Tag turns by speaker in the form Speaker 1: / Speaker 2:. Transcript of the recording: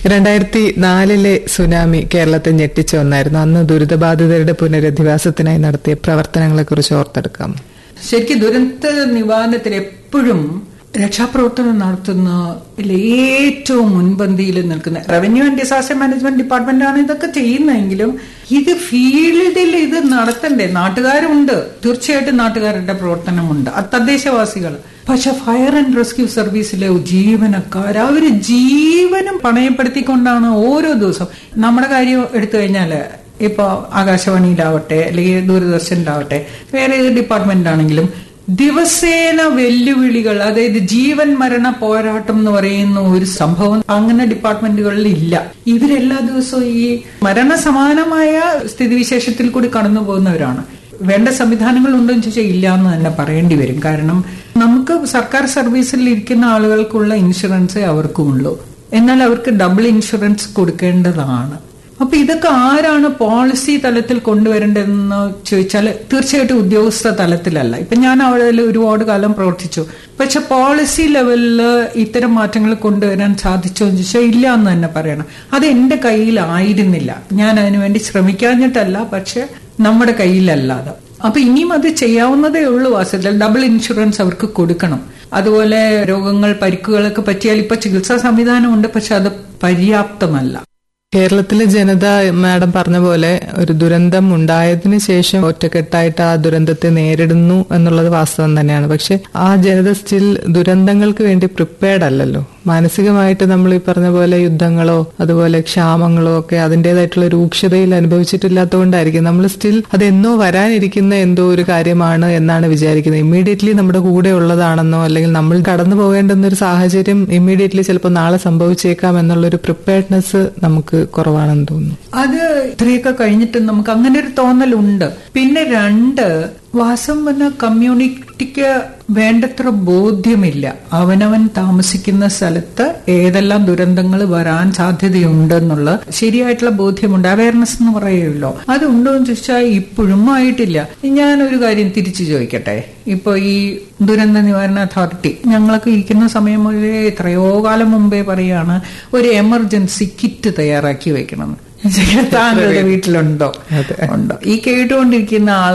Speaker 1: രണ്ടായിരത്തി നാലിലെ സുനാമി കേരളത്തെ ഞെട്ടിച്ച ഒന്നായിരുന്നു അന്ന് ദുരിതബാധിതരുടെ പുനരധിവാസത്തിനായി നടത്തിയ പ്രവർത്തനങ്ങളെ കുറിച്ച് ഓർത്തെടുക്കാം
Speaker 2: ശരിക്കും ദുരന്ത നിവാരണത്തിന് എപ്പോഴും രക്ഷാപ്രവർത്തനം നടത്തുന്ന ഏറ്റവും മുൻപന്തിയിൽ നിൽക്കുന്ന revenue and disaster management department ആണ് ഇതൊക്കെ ചെയ്യുന്നതെങ്കിലും ഇത് ഫീൽഡിൽ ഇത് നടത്തണ്ടേ നാട്ടുകാരുണ്ട് തീർച്ചയായിട്ടും നാട്ടുകാരുടെ പ്രവർത്തനമുണ്ട് അത് തദ്ദേശവാസികൾ പക്ഷെ ഫയർ ആൻഡ് റെസ്ക്യൂ സർവീസിലെ ജീവനക്കാർ അവര് ജീവനും പണയപ്പെടുത്തിക്കൊണ്ടാണ് ഓരോ ദിവസം നമ്മുടെ കാര്യം എടുത്തു കഴിഞ്ഞാല് ഇപ്പൊ ആകാശവാണിയിലാവട്ടെ അല്ലെങ്കിൽ ദൂരദർശനിലാവട്ടെ വേറെ ഏത് ഡിപ്പാർട്ട്മെന്റ് ആണെങ്കിലും ദിവസേന വെല്ലുവിളികൾ അതായത് ജീവൻ മരണ പോരാട്ടം എന്ന് പറയുന്ന ഒരു സംഭവം അങ്ങനെ ഡിപ്പാർട്ട്മെന്റുകളിൽ ഇല്ല ഇവരെല്ലാ ദിവസവും ഈ മരണസമാനമായ സ്ഥിതിവിശേഷത്തിൽ കൂടി കടന്നു പോകുന്നവരാണ് വേണ്ട സംവിധാനങ്ങൾ ഉണ്ടോ എന്ന് ചോദിച്ചാൽ ഇല്ല എന്ന് തന്നെ പറയേണ്ടി വരും കാരണം നമുക്ക് സർക്കാർ സർവീസിൽ ഇരിക്കുന്ന ആളുകൾക്കുള്ള ഇൻഷുറൻസേ അവർക്കുമുള്ളൂ എന്നാൽ അവർക്ക് ഡബിൾ ഇൻഷുറൻസ് കൊടുക്കേണ്ടതാണ് അപ്പൊ ഇതൊക്കെ ആരാണ് പോളിസി തലത്തിൽ കൊണ്ടുവരേണ്ടതെന്ന് ചോദിച്ചാൽ തീർച്ചയായിട്ടും ഉദ്യോഗസ്ഥ തലത്തിലല്ല ഇപ്പൊ ഞാൻ അവിടെ ഒരുപാട് കാലം പ്രവർത്തിച്ചു പക്ഷെ പോളിസി ലെവലില് ഇത്തരം മാറ്റങ്ങൾ കൊണ്ടുവരാൻ സാധിച്ചോ എന്ന് ചോദിച്ചാൽ ഇല്ല എന്ന് തന്നെ പറയണം അത് എന്റെ കയ്യിലായിരുന്നില്ല ഞാൻ അതിനുവേണ്ടി ശ്രമിക്കാഞ്ഞിട്ടല്ല പക്ഷെ നമ്മുടെ കയ്യിലല്ലാതെ അപ്പൊ ഇനിയും അത് ചെയ്യാവുന്നതേ ഉള്ളൂ വാസ്തവത്തിൽ ഡബിൾ ഇൻഷുറൻസ് അവർക്ക് കൊടുക്കണം അതുപോലെ രോഗങ്ങൾ പരിക്കുകളൊക്കെ പറ്റിയാൽ ഇപ്പൊ ചികിത്സാ സംവിധാനമുണ്ട് പക്ഷെ അത് പര്യാപ്തമല്ല
Speaker 1: കേരളത്തിലെ ജനത മാഡം പറഞ്ഞ പോലെ ഒരു ദുരന്തം ഉണ്ടായതിനു ശേഷം ഒറ്റക്കെട്ടായിട്ട് ആ ദുരന്തത്തെ നേരിടുന്നു എന്നുള്ളത് വാസ്തവം തന്നെയാണ് പക്ഷെ ആ ജനത സ്റ്റിൽ ദുരന്തങ്ങൾക്ക് വേണ്ടി പ്രിപ്പയർഡ് അല്ലല്ലോ മാനസികമായിട്ട് നമ്മൾ ഈ പറഞ്ഞ പോലെ യുദ്ധങ്ങളോ അതുപോലെ ക്ഷാമങ്ങളോ ഒക്കെ അതിൻ്റെതായിട്ടുള്ള രൂക്ഷതയിൽ അനുഭവിച്ചിട്ടില്ലാത്തതുകൊണ്ടായിരിക്കും നമ്മൾ സ്റ്റിൽ അത് എന്നോ വരാനിരിക്കുന്ന എന്തോ ഒരു കാര്യമാണ് എന്നാണ് വിചാരിക്കുന്നത് ഇമ്മീഡിയറ്റ്ലി നമ്മുടെ കൂടെ ഉള്ളതാണെന്നോ അല്ലെങ്കിൽ നമ്മൾ കടന്നു പോകേണ്ടുന്ന ഒരു സാഹചര്യം ഇമ്മീഡിയറ്റ്ലി ചിലപ്പോൾ നാളെ സംഭവിച്ചേക്കാം എന്നുള്ളൊരു പ്രിപ്പയർഡ്നെസ് നമുക്ക് കുറവാണെന്ന് തോന്നുന്നു
Speaker 2: അത് ഇത്രയൊക്കെ കഴിഞ്ഞിട്ട് നമുക്ക് അങ്ങനെ ഒരു തോന്നലുണ്ട് പിന്നെ രണ്ട് വാസം വന്ന കമ്മ്യൂണിറ്റിക്ക് വേണ്ടത്ര ബോധ്യമില്ല അവനവൻ താമസിക്കുന്ന സ്ഥലത്ത് ഏതെല്ലാം ദുരന്തങ്ങൾ വരാൻ സാധ്യതയുണ്ടെന്നുള്ള ശരിയായിട്ടുള്ള ബോധ്യമുണ്ട് അവയർനെസ് എന്ന് പറയുമല്ലോ അത് ഉണ്ടോ എന്ന് ചോദിച്ചാൽ ഇപ്പോഴും ആയിട്ടില്ല ഞാനൊരു കാര്യം തിരിച്ചു ചോദിക്കട്ടെ ഇപ്പൊ ഈ ദുരന്ത നിവാരണ അതോറിറ്റി ഞങ്ങളൊക്കെ ഇരിക്കുന്ന സമയം മുതലേ എത്രയോ കാലം മുമ്പേ പറയാണ് ഒരു എമർജൻസി കിറ്റ് തയ്യാറാക്കി വെക്കണം താങ്കളുടെ വീട്ടിലുണ്ടോ ഉണ്ടോ ഈ കേട്ടുകൊണ്ടിരിക്കുന്ന ആൾ